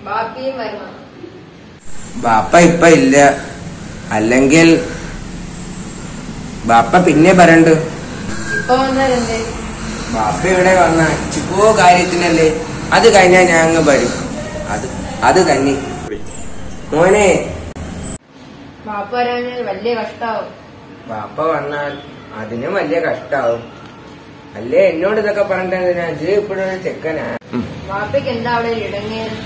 ബാപ്പിയും വരണം ബാപ്പ ഇപ്പൊ ഇല്ല അല്ലെങ്കിൽ ബാപ്പ പിന്നെ പറയണ്ട് ഇപ്പൊ വന്നാലെന്തേ ബാപ്പ ഇവിടെ വന്ന ചിക്കോ കാര്യത്തിനല്ലേ അത് കഴിഞ്ഞാ ഞാൻ അങ്ങ് വരും അത് അത് തന്നെ മോനെ ബാപ്പ വരാഞ്ഞാൽ വലിയ കഷ്ടാവും ബാപ്പ വന്നാൽ അതിനും വലിയ കഷ്ടാവും അല്ലേ എന്നോട് ഇതൊക്കെ പറഞ്ഞിട്ട് അജ് ഇപ്പോഴൊരു ചെക്കനാ ബാപ്പയ്ക്ക് എന്താ അവിടെ ഒരു ഇടങ്ങേറ്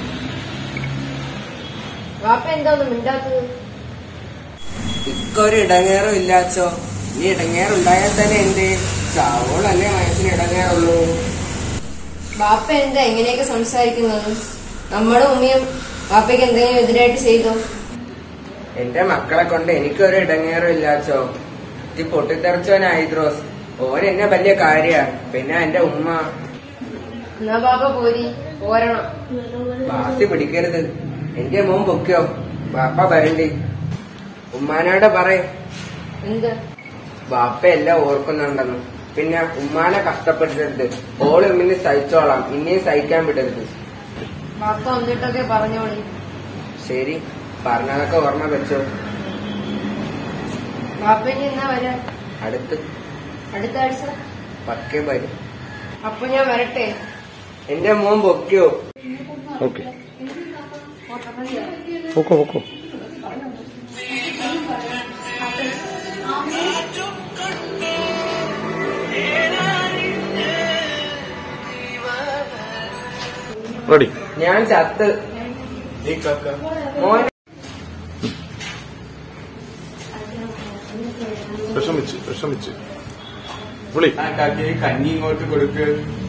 ബാപ്പ എന്താ ഒന്നും മിണ്ടാത്തത് ഇക്കൊരു ഇടങ്ങേറും ഇല്ലാച്ചോ ഈ ഇടങ്ങേറുണ്ടായാൽ തന്നെ എന്റെ ചാവോളല്ലേ മനസ്സിന് ഇടങ്ങേറുള്ളൂ ബാപ്പ എന്താ എങ്ങനെയൊക്കെ സംസാരിക്കുന്നത് നമ്മുടെ ഉമ്മയും ബാപ്പയ്ക്ക് എന്തെങ്കിലും എതിരായിട്ട് ചെയ്തോ എന്റെ മക്കളെ കൊണ്ട് എനിക്കൊരു ഇടങ്ങേറും ഇല്ലാച്ചോ ഈ പൊട്ടിത്തെറിച്ചോൻ ഹൈദ്രോസ് ഓൻ എന്നെ വലിയ കാര്യ പിന്നെ എന്റെ ഉമ്മ എന്നാ ബാപ്പ പോരി പോരണം വാസി പിടിക്കരുത് എന്റെ മോൻ പൊക്കിയോ ബാപ്പ വരണ്ടി ഉമ്മാനോട് പറയ് എന്ത് ബാപ്പ എല്ലാം ഓർക്കുന്നുണ്ടെന്ന് പിന്നെ ഉമ്മാനെ കഷ്ടപ്പെടുത്തരുത് ഓൾ ഇമ്മിന് സഹിച്ചോളാം ഇനിയും സഹിക്കാൻ വിടരുത് ബാപ്പ വന്നിട്ടൊക്കെ പറഞ്ഞോളി ശരി പറഞ്ഞതൊക്കെ ഓർമ്മ വെച്ചോ ബാപ്പ ഇനി എന്നാ വരാ അടുത്ത് അടുത്ത ആഴ്ച പക്കെ വരും അപ്പൊ ഞാൻ വരട്ടെ എന്റെ മോൻ പൊക്കിയോ ഓക്കെ പൊക്കോ പൊക്കോ റെഡി ഞാൻ ചത്ത് മോൻ വിഷമിച്ച് വിഷമിച്ച് വിളി കാക്കി കഞ്ഞി ഇങ്ങോട്ട് കൊടുക്ക്